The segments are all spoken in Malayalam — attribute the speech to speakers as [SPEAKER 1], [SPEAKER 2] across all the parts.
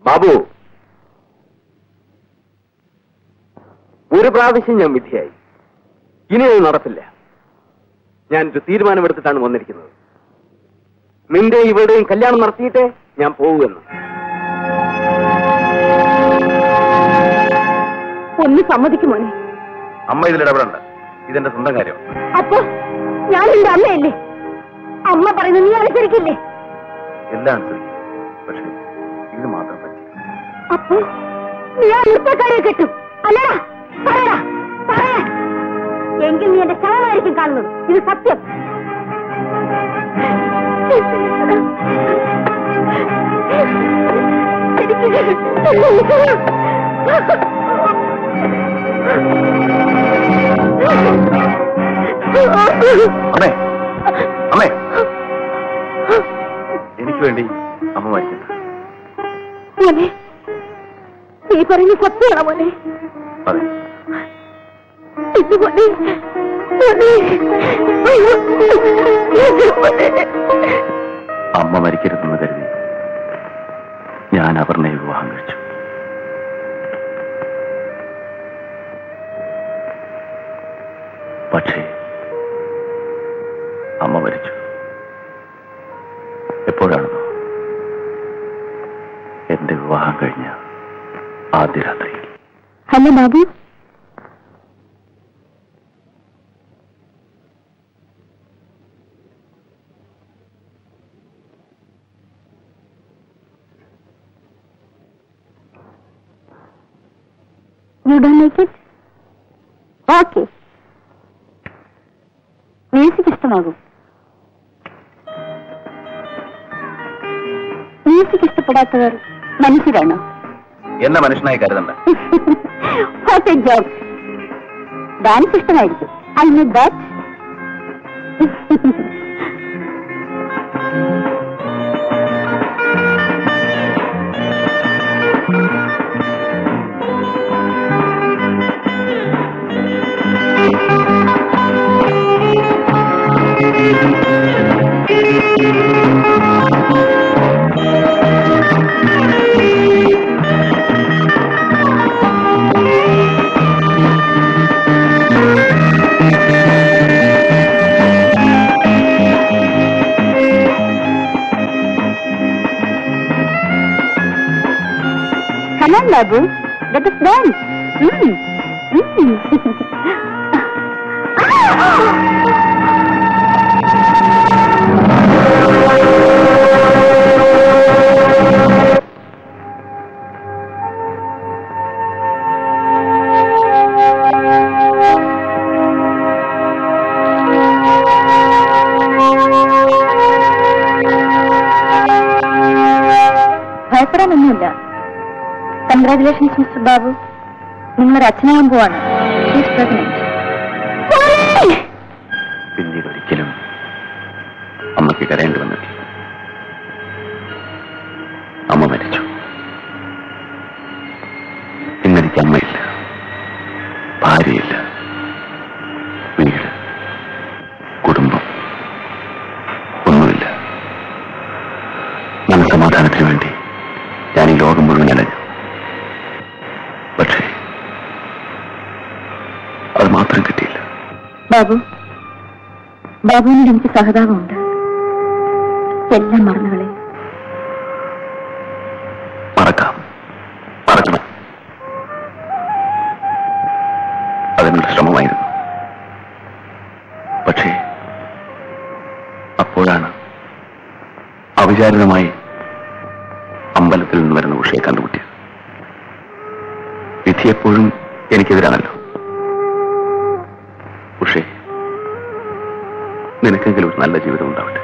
[SPEAKER 1] ബാബു ഒരു പ്രാവശ്യം ഞാൻ വിധിയായി ഇനി അത് നടപ്പില്ല ഞാനൊരു തീരുമാനമെടുത്തിട്ടാണ് വന്നിരിക്കുന്നത് നിന്റെ ഇവരുടെയും കല്യാണം നടത്തിയിട്ടേ ഞാൻ പോവുമെന്ന്
[SPEAKER 2] ഒന്ന് സമ്മതിക്കും മോനെ
[SPEAKER 1] അമ്മ ഇതിൽ ഇടപെടണ്ട ഇതെന്റെ സ്വന്തം കാര്യം
[SPEAKER 2] അപ്പൊ ഞാൻ എന്റെ അമ്മയല്ലേ അമ്മ പറയുന്നത് നീ അനുസരിക്കില്ലേ
[SPEAKER 1] എല്ലാം അനുസരിക്കും പക്ഷേ ഇത് മാത്രം പറ്റി
[SPEAKER 2] അപ്പൊ നീ ആ നൃത്തക്കാരെ കെട്ടും അല്ലടാ പറയടാ പറയാ എങ്കിൽ നീ എന്റെ ശവമായിരിക്കും കാണുന്നത് ഇത് സത്യം
[SPEAKER 1] അമ്മേ അമ്മേ എനിക്ക് വേണ്ടി അമ്മ മരിക്കണ്ട
[SPEAKER 2] മോനെ നീ പറയുന്ന സത്യമാണോ മോനെ
[SPEAKER 1] അതെ
[SPEAKER 2] ഇത് മോനെ മോനെ മോനെ
[SPEAKER 1] അമ്മ മരിക്കരുതെന്ന് കരുതി ഞാൻ അപർണയെ വിവാഹം കഴിച്ചു പക്ഷേ അമ്മ മരിച്ചു എപ്പോഴാണെന്നോ എന്റെ വിവാഹം കഴിഞ്ഞ ആദ്യ രാത്രിയിൽ
[SPEAKER 2] hello Babu You don't like it? Okay. Music ഇഷ്ടമാകും മ്യൂസിക് ഇഷ്ടപ്പെടാത്തവർ മനുഷ്യരാണോ
[SPEAKER 1] എന്നെ മനുഷ്യനായി കരുതണ്ട
[SPEAKER 2] വാട്ട് എ ജോബ് ഡാൻസ് ഇഷ്ടമായിരിക്കും I know that Come on, Babu. Let us dance. Mm. Mm. ഭയപ്പെടാനൊന്നുമില്ല കൺഗ്രാറ്റുലേഷൻസ് മിസ്റ്റർ ബാബു നിങ്ങളൊരു അച്ഛനാകാൻ പോവാണ് He's pregnant.
[SPEAKER 1] പിന്നീട് ഒരിക്കലും അമ്മയ്ക്ക് കരയേണ്ടി വന്നിട്ടില്ല അമ്മ മരിച്ചു ഇന്നെനിക്ക് അമ്മയില്ല ഭാര്യയില്ല വീട് കുടുംബം ഒന്നുമില്ല മനസമാധാനത്തിന് വേണ്ടി ഞാൻ ഈ ലോകം മുഴുവൻ അലഞ്ഞു പക്ഷേ അത് മാത്രം കിട്ടിയില്ല
[SPEAKER 2] ബാബു ബാബുവിനോട് എനിക്ക് സഹതാപമുണ്ട് എല്ലാം മറന്നുകളെ
[SPEAKER 1] മറക്കാം മറക്കണം അതിനുള്ള ശ്രമമായിരുന്നു പക്ഷേ അപ്പോഴാണ് അവിചാരിതമായി അമ്പലത്തിൽ നിന്ന് വരുന്ന ഉഷയെ കണ്ടുമുട്ടിയത് വിധി എപ്പോഴും എനിക്കെതിരാണല്ലോ ഉഷേ നിനക്കെങ്കിലും ഒരു നല്ല ജീവിതം ഉണ്ടാവട്ടെ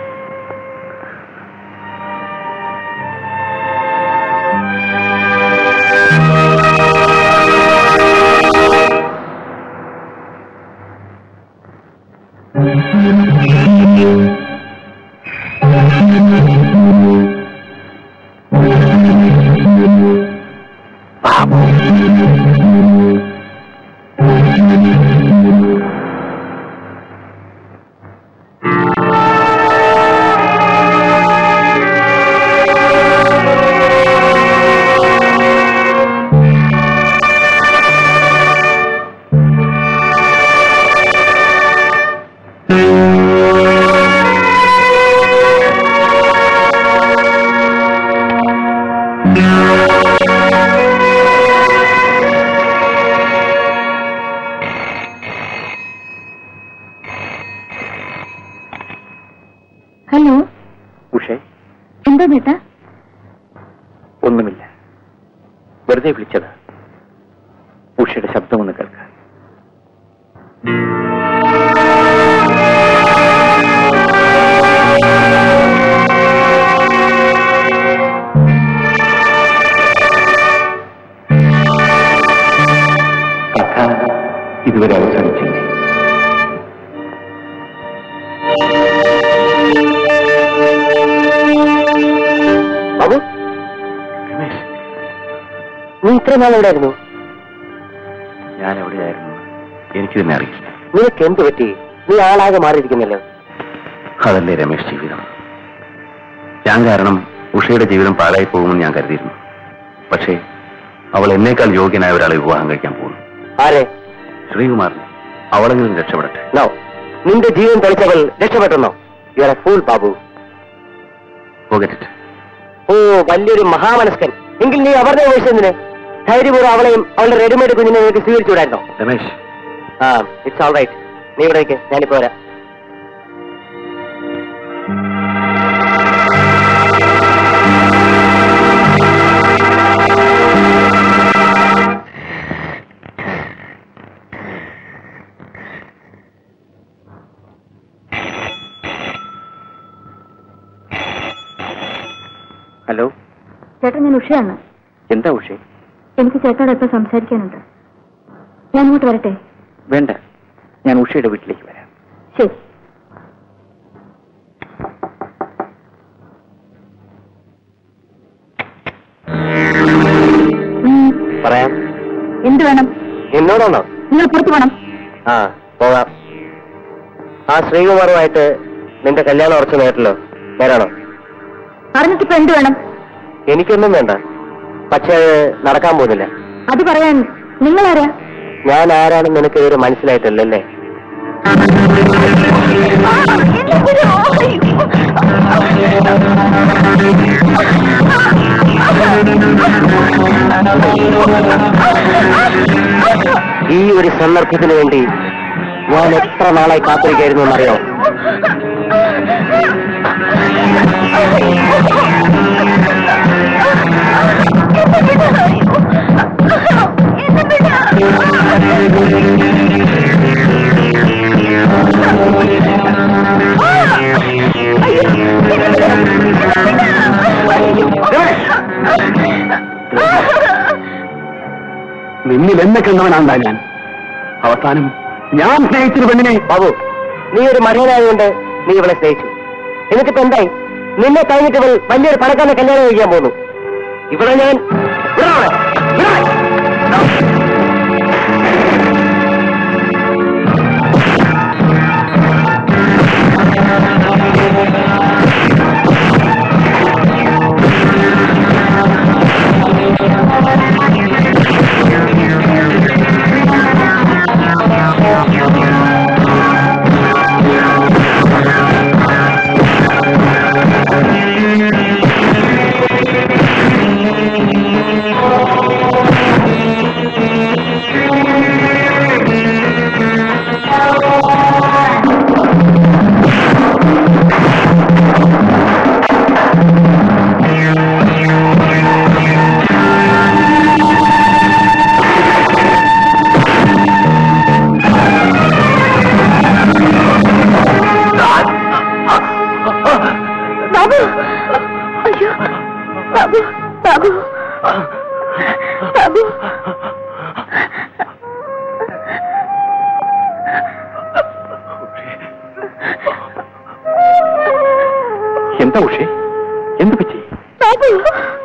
[SPEAKER 2] എന്താ ചേട്ടാ
[SPEAKER 1] ഒന്നുമില്ല വെറുതെ വിളിച്ചത് ഉഷയുടെ ശബ്ദമൊന്ന് കേൾക്കാൻ കഥ ഇതുവരെ അവസാനിച്ചില്ലേ
[SPEAKER 3] ബാബു
[SPEAKER 1] രമേശ്
[SPEAKER 3] നീ ഇത്ര നാൾ എവിടെയായിരുന്നു
[SPEAKER 1] ഞാൻ എവിടെയായിരുന്നു എനിക്ക് തന്നെ അറിയില്ല
[SPEAKER 3] നിനക്ക് എന്ത് പറ്റി നീ ആളാകെ മാറിയിരിക്കുന്നല്ലോ
[SPEAKER 1] അതല്ലേ രമേശ് ജീവിതം ഞാൻ കാരണം ഉഷയുടെ ജീവിതം പാഴായി പോകുമെന്ന് ഞാൻ കരുതിയിരുന്നു പക്ഷേ അവൾ എന്നേക്കാൾ യോഗ്യനായ ഒരാളെ വിവാഹം കഴിക്കാൻ പോകുന്നു
[SPEAKER 3] ആരെ
[SPEAKER 1] ശ്രീകുമാറിനെ അവളെങ്കിലും രക്ഷപ്പെടട്ടെ
[SPEAKER 3] നോ നിന്റെ ജീവൻ തെളിച്ചവൾ രക്ഷപ്പെട്ടെന്നോ you are a fool Babu
[SPEAKER 1] pocket
[SPEAKER 3] ഓ വലിയൊരു മഹാമനസ്കൻ എങ്കിൽ നീ അവരുടെ വയസ്സെന്തിന് ധൈര്യപൂർവ്വം അവളെയും അവളുടെ റെഡിമെയ്ഡ് കുഞ്ഞിനെ നിനക്ക് സ്വീകരിച്ചുകൂടായിരുന്നോ
[SPEAKER 1] രമേശ്
[SPEAKER 3] ആ ഇറ്റ്സ് ഓൾ റൈറ്റ് നീ ഇവിടേക്ക് ഞാനിപ്പോ വരാം
[SPEAKER 1] ഹലോ
[SPEAKER 2] ചേട്ടാ ഞാൻ ഉഷയാണ്
[SPEAKER 1] എന്താ ഉഷേ
[SPEAKER 2] എനിക്ക് ചേട്ടനോട് എപ്പോൾ സംസാരിക്കാനുണ്ട് ഞാൻ അങ്ങോട്ട് വരട്ടെ
[SPEAKER 1] വേണ്ട ഞാൻ ഉഷയുടെ വീട്ടിലേക്ക് വരാം
[SPEAKER 2] ശരി ഉം,
[SPEAKER 3] പറയാം
[SPEAKER 2] എന്ത് വേണം
[SPEAKER 3] എന്നോടാണോ
[SPEAKER 2] നിങ്ങൾ പുറത്തു പോണം
[SPEAKER 3] ആ പോകാം ആ ശ്രീകുമാറുമായിട്ട് നിന്റെ കല്യാണം ഉറച്ചു നേരിട്ടല്ലോ നേരാണോ
[SPEAKER 2] അറിഞ്ഞിട്ടിപ്പോ എന്ത് വേണം
[SPEAKER 3] എനിക്കൊന്നും വേണ്ട പക്ഷേ അത് നടക്കാൻ പോകുന്നില്ല
[SPEAKER 2] അത് പറയാൻ നിങ്ങളാരാ
[SPEAKER 3] ഞാൻ ആരാണെന്ന് നിനക്ക് ഇതുവരെ മനസ്സിലായിട്ടില്ലല്ലേ ഈ ഒരു സന്ദർഭത്തിന് വേണ്ടി ഞാൻ എത്ര നാളായി കാത്തിരിക്കായിരുന്നു എന്നറിയോ
[SPEAKER 1] നിന്നിൽ എന്നെ കണ്ടവനാണ്ടാ ഞാൻ അവസാനം ഞാൻ സ്നേഹിച്ചൊരു പെണ്ണിനെ
[SPEAKER 3] ബാബു നീ ഒരു മടിയനായതുകൊണ്ട് നീ ഇവളെ സ്നേഹിച്ചു എന്നിട്ടിപ്പോ എന്തായി നിന്നെ കഴിഞ്ഞിട്ട് ഇവൾ വലിയൊരു പണക്കാരനെ കല്യാണം കഴിക്കാൻ പോകുന്നു ഇവിടെ ഞാൻ വിടാം അവളെ. വിടാം.
[SPEAKER 2] ബാബു അയ്യോ ബാബു ബാബു ബാബു
[SPEAKER 1] എന്താ ഉഷേ എന്ത് പറ്റി
[SPEAKER 2] ബാബു